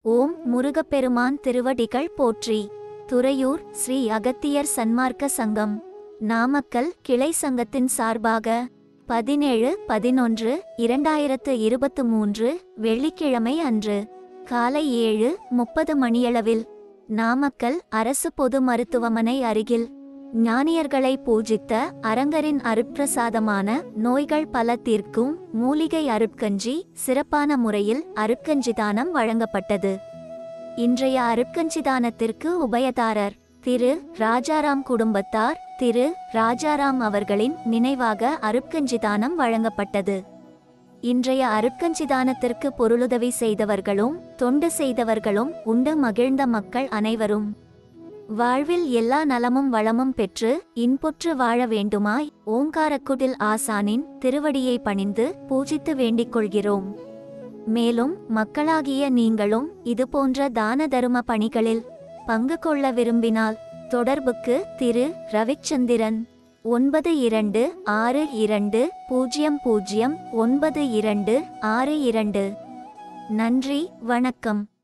ஓம் முருகப்பெருமான் திருவடிகள் போற்றி துறையூர் ஸ்ரீ அகத்தியர் சன்மார்க்க சங்கம் நாமக்கல் கிளை சங்கத்தின் சார்பாக பதினேழு பதினொன்று இரண்டாயிரத்து இருபத்து மூன்று வெள்ளிக்கிழமை அன்று காலை ஏழு முப்பது மணியளவில் நாமக்கல் அரசு பொது மருத்துவமனை அருகில் ஞானியர்களை பூஜித்த அரங்கரின் அருட்பிரசாதமான நோய்கள் பல தீர்க்கும் மூலிகை அருட்கஞ்சி சிறப்பான முறையில் அருட்கஞ்சி தானம் வழங்கப்பட்டது இன்றைய அருட்கஞ்சி தானத்திற்கு உபயதாரர் திரு ராஜாராம் குடும்பத்தார் திரு ராஜாராம் அவர்களின் நினைவாக அருட்கஞ்சி தானம் வழங்கப்பட்டது இன்றைய அருட்கஞ்சி தானத்திற்கு பொருளுதவி செய்தவர்களும் தொண்டு செய்தவர்களும் உண்டு மகிழ்ந்த மக்கள் அனைவரும் வாழ்வில் எல்லா நலமும் வளமும் பெற்று இன்புற்று வாழ வேண்டுமாய் ஓங்காரக்குடில் ஆசானின் திருவடியை பணிந்து பூஜித்து வேண்டிக் கொள்கிறோம் மேலும் மக்களாகிய நீங்களும் இதுபோன்ற தான தரும பணிகளில் பங்கு கொள்ள விரும்பினால் தொடர்புக்கு திரு ரவிச்சந்திரன் ஒன்பது இரண்டு ஆறு இரண்டு பூஜ்ஜியம் பூஜ்ஜியம் ஒன்பது இரண்டு ஆறு இரண்டு நன்றி வணக்கம்